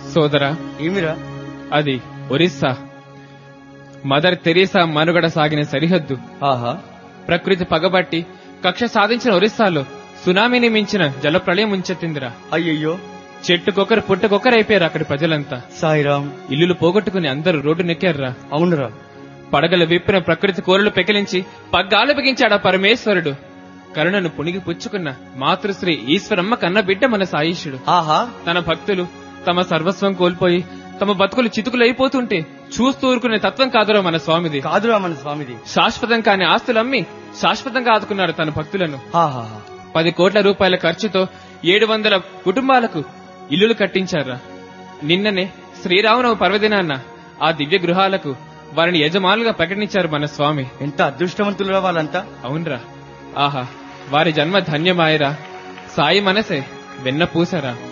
సోదరా ఏమిరా అది ఒరిస్సా మదర్ తెరీసా మనుగడ సాగిన సరిహద్దు ఆహా ప్రకృతి పగబట్టి కక్ష సాధించిన ఒరిస్సాలో సునామీని మించిన జలప్రళయం ముంచెత్తిందిరా అయ్యయ్యో చెట్టుకొకరు పుట్టకొకరైపోయారు అక్కడి ప్రజలంతా సాయిరామ్ ఇల్లులు పోగొట్టుకుని అందరూ రోడ్డు నెక్కారురా అవునురా పడగల విప్పిన ప్రకృతి కోరలు పెకిలించి పగ్గాలు బిగించాడా పరమేశ్వరుడు కరుణను పుణిగి పుచ్చుకున్న మాతృశ్రీ ఈశ్వరమ్మ కన్న బిడ్డ మన సాయిషుడు ఆహా తన భక్తులు తమ సర్వస్వం కోల్పోయి తమ బతుకులు చితుకులైపోతుంటే చూస్తూ ఊరుకునే తత్వం కాదురా మన స్వామిది కాదురా మన స్వామిది శాశ్వతం కాని ఆస్తులు అమ్మి శాశ్వతంగా ఆదుకున్నాడు తన భక్తులను ఆహా పది కోట్ల రూపాయల ఖర్చుతో ఏడు వందల కుటుంబాలకు ఇల్లులు కట్టించారా నిన్ననే శ్రీరామనవ పర్వదినాన్న ఆ దివ్య గృహాలకు వారిని యజమానులుగా ప్రకటించారు మన స్వామి ఎంత అదృష్టవంతులురా వాళ్ళంతా అవునరా ఆహా వారి జన్మ ధన్యమాయరా సాయి మనసే వెన్న పూసరా